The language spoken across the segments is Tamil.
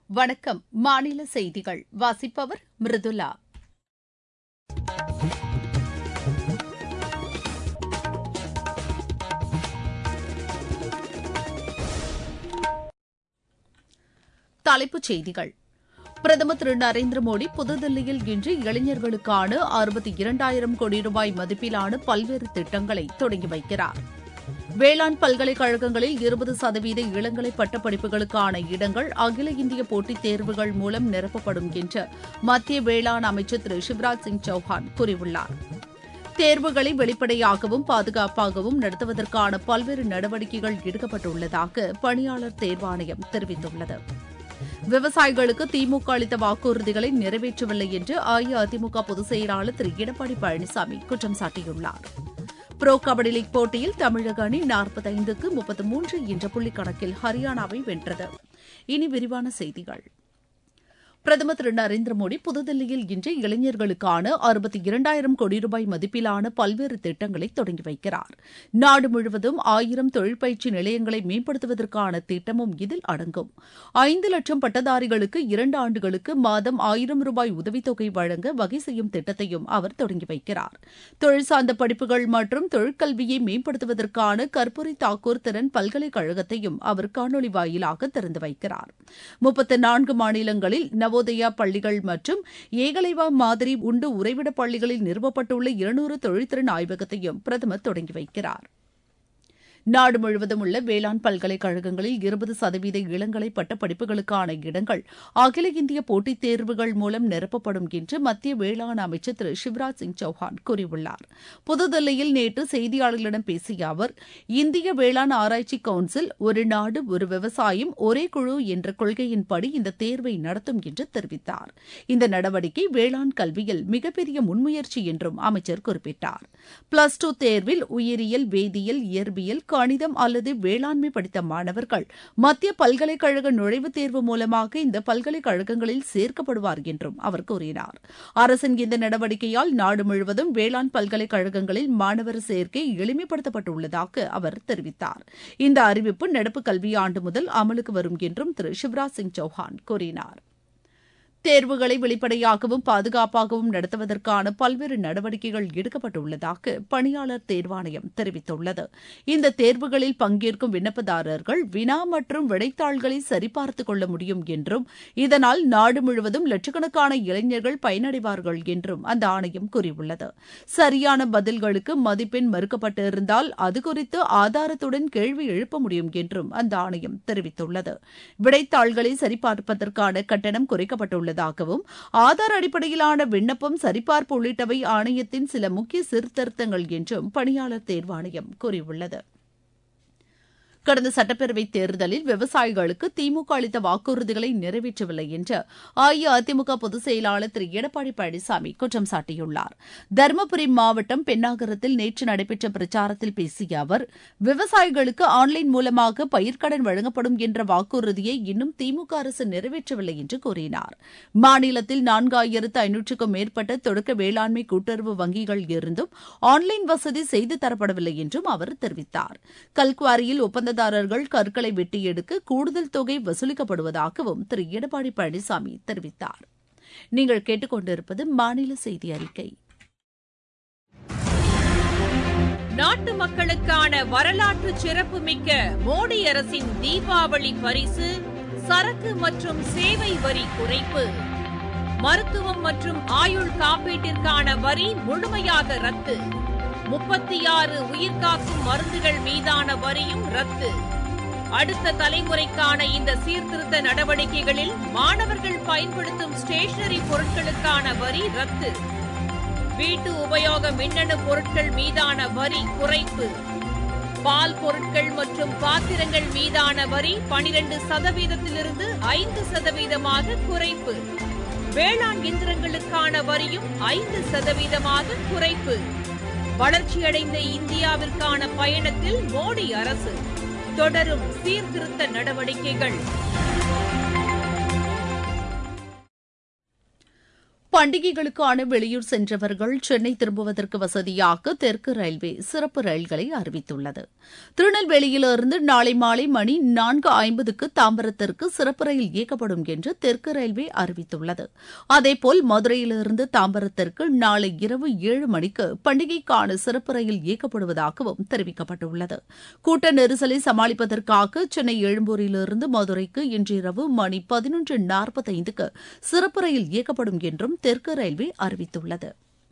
வணக்கம் மாநில செய்திகள் வாசிப்பவர் மிருதுலா தலைப்புச் செய்திகள் பிரதமர் திரு நரேந்திர மோடி புதுதில்லியில் இன்று இளைஞர்களுக்கான அறுபத்தி இரண்டாயிரம் கோடி ரூபாய் மதிப்பிலான பல்வேறு திட்டங்களை தொடங்கி வைக்கிறார் வேளாண் பல்கலைக்கழகங்களில் இருபது சதவீத இளங்கலை பட்டப்படிப்புகளுக்கான இடங்கள் அகில இந்திய போட்டித் தேர்வுகள் மூலம் நிரப்பப்படும் என்று மத்திய வேளாண் அமைச்சர் திரு சிவராஜ் சிங் சௌஹான் கூறியுள்ளார் தேர்வுகளை வெளிப்படையாகவும் பாதுகாப்பாகவும் நடத்துவதற்கான பல்வேறு நடவடிக்கைகள் எடுக்கப்பட்டுள்ளதாக பணியாளர் தேர்வாணையம் தெரிவித்துள்ளது விவசாயிகளுக்கு திமுக அளித்த வாக்குறுதிகளை நிறைவேற்றவில்லை என்று அஇஅதிமுக பொதுச் செயலாளர் திரு எடப்பாடி பழனிசாமி குற்றம் சாட்டியுள்ளார் புரோ கபடி லீக் போட்டியில் தமிழக அணி நாற்பத்தைந்துக்கு முப்பத்து மூன்று என்ற புள்ளி கணக்கில் ஹரியானாவை வென்றது இனி விரிவான செய்திகள் பிரதமர் திரு நரேந்திர மோடி புதுதில்லியில் இன்று இளைஞர்களுக்கான அறுபத்தி இரண்டாயிரம் கோடி ரூபாய் மதிப்பிலான பல்வேறு திட்டங்களை தொடங்கி வைக்கிறார் நாடு முழுவதும் ஆயிரம் தொழிற்பயிற்சி நிலையங்களை மேம்படுத்துவதற்கான திட்டமும் இதில் அடங்கும் ஐந்து லட்சம் பட்டதாரிகளுக்கு இரண்டு ஆண்டுகளுக்கு மாதம் ஆயிரம் ரூபாய் உதவித்தொகை வழங்க வகை செய்யும் திட்டத்தையும் அவர் தொடங்கி வைக்கிறார் தொழில் சார்ந்த படிப்புகள் மற்றும் தொழிற்கல்வியை மேம்படுத்துவதற்கான கற்பூரி தாக்கூர் திறன் பல்கலைக்கழகத்தையும் அவர் காணொலி வாயிலாக திறந்து வைக்கிறார் முப்பத்து நான்கு மாநிலங்களில் நவோதயா பள்ளிகள் மற்றும் ஏகலைவா மாதிரி உண்டு உறைவிட பள்ளிகளில் நிறுவப்பட்டுள்ள இருநூறு தொழில்திறன் ஆய்வகத்தையும் பிரதமர் தொடங்கி வைக்கிறார் நாடு முழுவதும் உள்ள வேளாண் பல்கலைக்கழகங்களில் இருபது சதவீத இளங்கலை பட்டப்படிப்புகளுக்கான இடங்கள் அகில இந்திய போட்டித் தேர்வுகள் மூலம் நிரப்பப்படும் என்று மத்திய வேளாண் அமைச்சர் திரு சிவராஜ் சிங் சௌஹான் கூறியுள்ளார் புதுதில்லியில் நேற்று செய்தியாளர்களிடம் பேசிய அவர் இந்திய வேளாண் ஆராய்ச்சி கவுன்சில் ஒரு நாடு ஒரு விவசாயம் ஒரே குழு என்ற கொள்கையின்படி இந்த தேர்வை நடத்தும் என்று தெரிவித்தார் இந்த நடவடிக்கை வேளாண் கல்வியில் மிகப்பெரிய முன்முயற்சி என்றும் அமைச்சர் குறிப்பிட்டார் பிளஸ் டூ தேர்வில் உயிரியல் வேதியியல் இயற்பியல் கணிதம் அல்லது வேளாண்மை படித்த மாணவர்கள் மத்திய பல்கலைக்கழக நுழைவுத் தேர்வு மூலமாக இந்த பல்கலைக்கழகங்களில் சேர்க்கப்படுவார் என்றும் அவர் கூறினார் அரசின் இந்த நடவடிக்கையால் நாடு முழுவதும் வேளாண் பல்கலைக்கழகங்களில் மாணவர் சேர்க்கை எளிமைப்படுத்தப்பட்டுள்ளதாக அவர் தெரிவித்தார் இந்த அறிவிப்பு நடப்பு கல்வியாண்டு முதல் அமலுக்கு வரும் என்றும் திரு சிவராஜ் சிங் சௌஹான் கூறினார் தேர்வுகளை வெளிப்படையாகவும் பாதுகாப்பாகவும் நடத்துவதற்கான பல்வேறு நடவடிக்கைகள் எடுக்கப்பட்டுள்ளதாக பணியாளர் தேர்வாணையம் தெரிவித்துள்ளது இந்த தேர்வுகளில் பங்கேற்கும் விண்ணப்பதாரர்கள் வினா மற்றும் விடைத்தாள்களை சரிபார்த்துக் கொள்ள முடியும் என்றும் இதனால் நாடு முழுவதும் லட்சக்கணக்கான இளைஞர்கள் பயனடைவார்கள் என்றும் அந்த ஆணையம் கூறியுள்ளது சரியான பதில்களுக்கு மதிப்பெண் மறுக்கப்பட்டிருந்தால் அது குறித்து ஆதாரத்துடன் கேள்வி எழுப்ப முடியும் என்றும் அந்த ஆணையம் தெரிவித்துள்ளது விடைத்தாள்களை சரிபார்ப்பதற்கான கட்டணம் குறைக்கப்பட்டுள்ளது உள்ளதாகவும் ஆதார் அடிப்படையிலான விண்ணப்பம் சரிபார்ப்பு உள்ளிட்டவை ஆணையத்தின் சில முக்கிய சீர்திருத்தங்கள் என்றும் பணியாளர் தேர்வாணையம் கூறியுள்ளது கடந்த சட்டப்பேரவைத் தேர்தலில் விவசாயிகளுக்கு திமுக அளித்த வாக்குறுதிகளை நிறைவேற்றவில்லை என்று அஇஅதிமுக பொதுச் செயலாளர் திரு எடப்பாடி பழனிசாமி குற்றம் சாட்டியுள்ளார் தருமபுரி மாவட்டம் பென்னாகரத்தில் நேற்று நடைபெற்ற பிரச்சாரத்தில் பேசிய அவர் விவசாயிகளுக்கு ஆன்லைன் மூலமாக பயிர்க்கடன் வழங்கப்படும் என்ற வாக்குறுதியை இன்னும் திமுக அரசு நிறைவேற்றவில்லை என்று கூறினார் மாநிலத்தில் நான்காயிரத்து ஐநூற்றுக்கும் மேற்பட்ட தொடக்க வேளாண்மை கூட்டுறவு வங்கிகள் இருந்தும் ஆன்லைன் வசதி செய்து தரப்படவில்லை என்றும் அவர் தெரிவித்தார் கல்குவாரியில் ஒப்பந்த ஒப்பந்ததாரர்கள் கற்களை வெட்டி எடுக்க கூடுதல் தொகை வசூலிக்கப்படுவதாகவும் திரு எடப்பாடி பழனிசாமி தெரிவித்தார் நீங்கள் கேட்டுக்கொண்டிருப்பது மாநில செய்தி அறிக்கை நாட்டு மக்களுக்கான வரலாற்று சிறப்புமிக்க மோடி அரசின் தீபாவளி பரிசு சரக்கு மற்றும் சேவை வரி குறைப்பு மருத்துவம் மற்றும் ஆயுள் காப்பீட்டிற்கான வரி முழுமையாக ரத்து முப்பத்தி ஆறு உயிர்காக்கும் மருந்துகள் மீதான வரியும் ரத்து அடுத்த தலைமுறைக்கான இந்த சீர்திருத்த நடவடிக்கைகளில் மாணவர்கள் பயன்படுத்தும் ஸ்டேஷனரி பொருட்களுக்கான வரி ரத்து வீட்டு உபயோக மின்னணு பொருட்கள் மீதான வரி குறைப்பு பால் பொருட்கள் மற்றும் பாத்திரங்கள் மீதான வரி பனிரெண்டு சதவீதத்திலிருந்து ஐந்து சதவீதமாக குறைப்பு வேளாண் இயந்திரங்களுக்கான வரியும் ஐந்து சதவீதமாக குறைப்பு வளர்ச்சியடைந்த இந்தியாவிற்கான பயணத்தில் மோடி அரசு தொடரும் சீர்திருத்த நடவடிக்கைகள் பண்டிகைகளுக்கான வெளியூர் சென்றவர்கள் சென்னை திரும்புவதற்கு வசதியாக தெற்கு ரயில்வே சிறப்பு ரயில்களை அறிவித்துள்ளது திருநெல்வேலியிலிருந்து நாளை மாலை மணி நான்கு ஐம்பதுக்கு தாம்பரத்திற்கு சிறப்பு ரயில் இயக்கப்படும் என்று தெற்கு ரயில்வே அறிவித்துள்ளது அதேபோல் மதுரையிலிருந்து தாம்பரத்திற்கு நாளை இரவு ஏழு மணிக்கு பண்டிகைக்கான சிறப்பு ரயில் இயக்கப்படுவதாகவும் தெரிவிக்கப்பட்டுள்ளது கூட்ட நெரிசலை சமாளிப்பதற்காக சென்னை எழும்பூரிலிருந்து மதுரைக்கு இன்றிரவு மணி பதினொன்று நாற்பத்தைந்துக்கு சிறப்பு ரயில் இயக்கப்படும் என்றும் தெற்கு ரயில்வே அறிவித்துள்ளது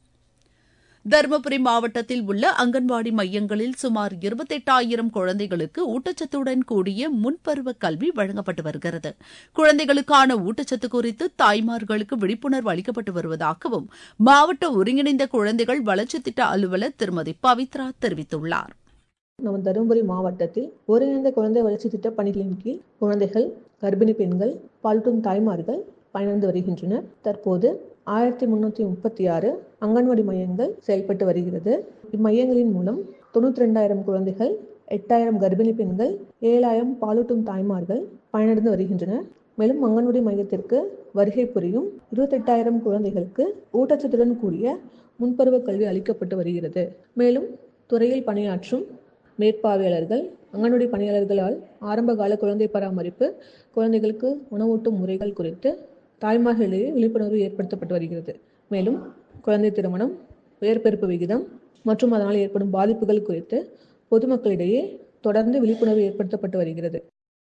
தருமபுரி மாவட்டத்தில் உள்ள அங்கன்வாடி மையங்களில் சுமார் இருபத்தெட்டாயிரம் குழந்தைகளுக்கு ஊட்டச்சத்துடன் கூடிய முன்பருவ கல்வி வழங்கப்பட்டு வருகிறது குழந்தைகளுக்கான ஊட்டச்சத்து குறித்து தாய்மார்களுக்கு விழிப்புணர்வு அளிக்கப்பட்டு வருவதாகவும் மாவட்ட ஒருங்கிணைந்த குழந்தைகள் வளர்ச்சித் திட்ட அலுவலர் திருமதி பவித்ரா தெரிவித்துள்ளார் நம்ம தருமபுரி மாவட்டத்தில் ஒருங்கிணைந்த குழந்தை வளர்ச்சி திட்ட பணிகளின் கீழ் குழந்தைகள் கர்ப்பிணி பெண்கள் பால்ட்டும் தாய்மார்கள் பயனடைந்து வருகின்றனர் தற்போது ஆயிரத்தி முன்னூற்றி முப்பத்தி ஆறு அங்கன்வாடி மையங்கள் செயல்பட்டு வருகிறது இம்மையங்களின் மூலம் தொண்ணூற்றி ரெண்டாயிரம் குழந்தைகள் எட்டாயிரம் கர்ப்பிணி பெண்கள் ஏழாயிரம் பாலூட்டும் தாய்மார்கள் பயனடைந்து வருகின்றனர் மேலும் அங்கன்வாடி மையத்திற்கு வருகை புரியும் இருபத்தெட்டாயிரம் குழந்தைகளுக்கு ஊட்டச்சத்துடன் கூடிய முன்பருவ கல்வி அளிக்கப்பட்டு வருகிறது மேலும் துறையில் பணியாற்றும் மேற்பார்வையாளர்கள் அங்கன்வாடி பணியாளர்களால் ஆரம்பகால குழந்தை பராமரிப்பு குழந்தைகளுக்கு உணவூட்டும் முறைகள் குறித்து தாய்மார்களிடையே விழிப்புணர்வு ஏற்படுத்தப்பட்டு வருகிறது மேலும் குழந்தை திருமணம் உயர்பிறப்பு விகிதம் மற்றும் அதனால் ஏற்படும் பாதிப்புகள் குறித்து பொதுமக்களிடையே தொடர்ந்து விழிப்புணர்வு ஏற்படுத்தப்பட்டு வருகிறது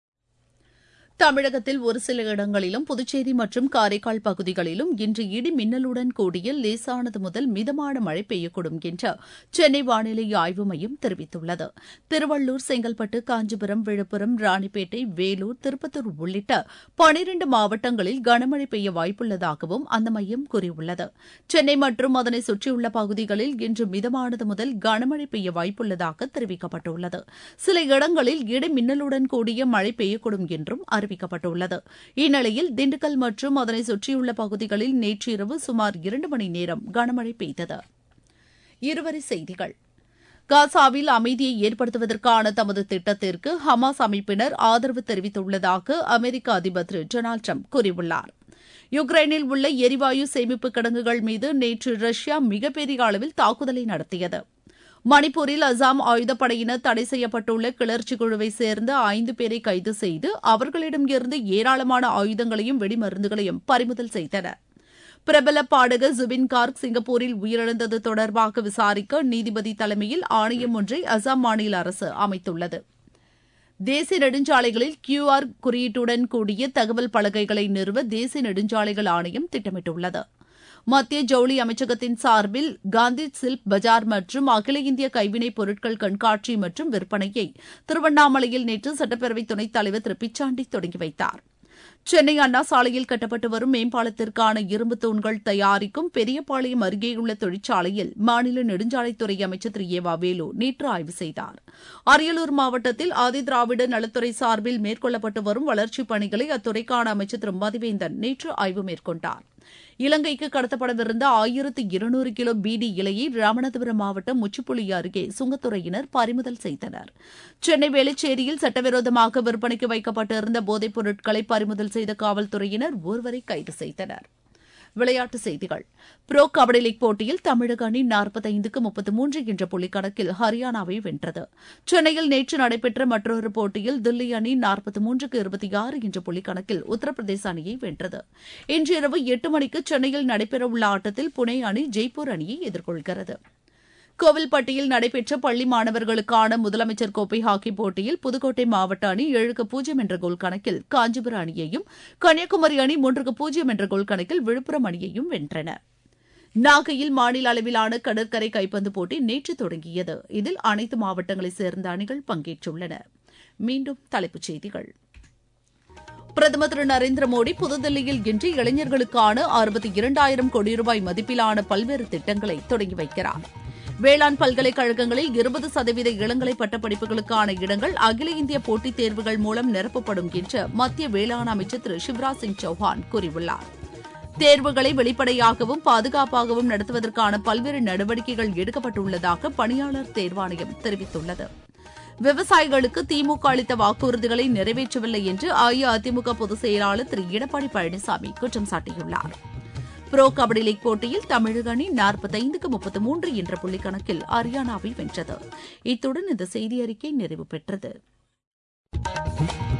தமிழகத்தில் ஒரு சில இடங்களிலும் புதுச்சேரி மற்றும் காரைக்கால் பகுதிகளிலும் இன்று இடி மின்னலுடன் கூடிய லேசானது முதல் மிதமான மழை பெய்யக்கூடும் என்று சென்னை வானிலை ஆய்வு மையம் தெரிவித்துள்ளது திருவள்ளூர் செங்கல்பட்டு காஞ்சிபுரம் விழுப்புரம் ராணிப்பேட்டை வேலூர் திருப்பத்தூர் உள்ளிட்ட பனிரண்டு மாவட்டங்களில் கனமழை பெய்ய வாய்ப்புள்ளதாகவும் அந்த மையம் கூறியுள்ளது சென்னை மற்றும் அதனை சுற்றியுள்ள பகுதிகளில் இன்று மிதமானது முதல் கனமழை பெய்ய வாய்ப்புள்ளதாக தெரிவிக்கப்பட்டுள்ளது சில இடங்களில் இடி மின்னலுடன் கூடிய மழை பெய்யக்கூடும் என்றும் அறிவிக்கப்பட்டுள்ளது இந்நிலையில் திண்டுக்கல் மற்றும் அதனை சுற்றியுள்ள பகுதிகளில் நேற்றிரவு சுமார் இரண்டு மணி நேரம் கனமழை பெய்தது இருவரி செய்திகள் காசாவில் அமைதியை ஏற்படுத்துவதற்கான தமது திட்டத்திற்கு ஹமாஸ் அமைப்பினர் ஆதரவு தெரிவித்துள்ளதாக அமெரிக்க அதிபர் திரு டொனால்டு ட்ரம்ப் கூறியுள்ளார் யுக்ரைனில் உள்ள எரிவாயு சேமிப்பு கிடங்குகள் மீது நேற்று ரஷ்யா மிகப்பெரிய அளவில் தாக்குதலை நடத்தியது மணிப்பூரில் அசாம் ஆயுதப்படையினர் தடை செய்யப்பட்டுள்ள கிளர்ச்சி குழுவை சேர்ந்த ஐந்து பேரை கைது செய்து அவர்களிடமிருந்து ஏராளமான ஆயுதங்களையும் வெடிமருந்துகளையும் பறிமுதல் செய்தனர் பிரபல பாடகர் ஜுபின் கார்க் சிங்கப்பூரில் உயிரிழந்தது தொடர்பாக விசாரிக்க நீதிபதி தலைமையில் ஆணையம் ஒன்றை அசாம் மாநில அரசு அமைத்துள்ளது தேசிய நெடுஞ்சாலைகளில் கியூஆர் குறியீட்டுடன் கூடிய தகவல் பலகைகளை நிறுவ தேசிய நெடுஞ்சாலைகள் ஆணையம் திட்டமிட்டுள்ளது மத்திய ஜவுளி அமைச்சகத்தின் சார்பில் காந்தி சில்க் பஜார் மற்றும் அகில இந்திய கைவினைப் பொருட்கள் கண்காட்சி மற்றும் விற்பனையை திருவண்ணாமலையில் நேற்று சட்டப்பேரவை துணைத் தலைவர் திரு பிச்சாண்டி தொடங்கி வைத்தார் சென்னை அண்ணா சாலையில் கட்டப்பட்டு வரும் மேம்பாலத்திற்கான இரும்பு தூண்கள் தயாரிக்கும் பெரியபாளையம் அருகேயுள்ள தொழிற்சாலையில் மாநில நெடுஞ்சாலைத்துறை அமைச்சர் திரு ஏ வா வேலு நேற்று ஆய்வு செய்தார் அரியலூர் மாவட்டத்தில் ஆதிதிராவிட நலத்துறை சார்பில் மேற்கொள்ளப்பட்டு வரும் வளர்ச்சிப் பணிகளை அத்துறைக்கான அமைச்சர் திரு மதிவேந்தன் நேற்று ஆய்வு மேற்கொண்டார் இலங்கைக்கு கடத்தப்படவிருந்த ஆயிரத்து இருநூறு கிலோ பீடி இலையை ராமநாதபுரம் மாவட்டம் முச்சுப்புளி அருகே சுங்கத்துறையினர் பறிமுதல் செய்தனர் சென்னை வேளச்சேரியில் சட்டவிரோதமாக விற்பனைக்கு வைக்கப்பட்டிருந்த போதைப் பொருட்களை பறிமுதல் செய்த காவல்துறையினர் ஒருவரை கைது செய்தனர் விளையாட்டுச் செய்திகள் புரோ கபடி லீக் போட்டியில் தமிழக அணி நாற்பத்தைந்துக்கு முப்பத்து மூன்று என்ற புள்ளிக்கணக்கில் ஹரியானாவை வென்றது சென்னையில் நேற்று நடைபெற்ற மற்றொரு போட்டியில் தில்லி அணி நாற்பத்தி மூன்றுக்கு இருபத்தி ஆறு என்ற புள்ளிக்கணக்கில் உத்தரப்பிரதேச அணியை வென்றது இன்று இரவு எட்டு மணிக்கு சென்னையில் நடைபெறவுள்ள ஆட்டத்தில் புனே அணி ஜெய்ப்பூர் அணியை எதிர்கொள்கிறது கோவில்பட்டியில் நடைபெற்ற பள்ளி மாணவர்களுக்கான முதலமைச்சர் கோப்பை ஹாக்கி போட்டியில் புதுக்கோட்டை மாவட்ட அணி ஏழுக்கு பூஜ்ஜியம் என்ற கோல் கணக்கில் காஞ்சிபுரம் அணியையும் கன்னியாகுமரி அணி மூன்றுக்கு பூஜ்ஜியம் என்ற கோல் கணக்கில் விழுப்புரம் அணியையும் வென்றன நாகையில் மாநில அளவிலான கடற்கரை கைப்பந்து போட்டி நேற்று தொடங்கியது இதில் அனைத்து மாவட்டங்களைச் சேர்ந்த அணிகள் பங்கேற்றுள்ளன மீண்டும் தலைப்புச் செய்திகள் பிரதமர் திரு நரேந்திர மோடி புதுதில்லியில் இன்று இளைஞர்களுக்கான அறுபத்தி இரண்டாயிரம் கோடி ரூபாய் மதிப்பிலான பல்வேறு திட்டங்களை தொடங்கி வைக்கிறார் வேளாண் பல்கலைக்கழகங்களில் இருபது சதவீத இளங்கலை பட்டப்படிப்புகளுக்கான இடங்கள் அகில இந்திய போட்டித் தேர்வுகள் மூலம் நிரப்பப்படும் என்று மத்திய வேளாண் அமைச்சர் திரு சிவராஜ் சிங் சௌஹான் கூறியுள்ளார் தேர்வுகளை வெளிப்படையாகவும் பாதுகாப்பாகவும் நடத்துவதற்கான பல்வேறு நடவடிக்கைகள் எடுக்கப்பட்டுள்ளதாக பணியாளர் தேர்வாணையம் தெரிவித்துள்ளது விவசாயிகளுக்கு திமுக அளித்த வாக்குறுதிகளை நிறைவேற்றவில்லை என்று அஇஅதிமுக பொதுச் செயலாளர் திரு எடப்பாடி பழனிசாமி குற்றம் சாட்டியுள்ளார் புரோ கபடி லீக் போட்டியில் தமிழக அணி நாற்பத்தைந்துக்கு முப்பத்து மூன்று என்ற புள்ளி கணக்கில் ஹரியானாவை வென்றது இத்துடன் இந்த செய்தி அறிக்கை நிறைவு பெற்றது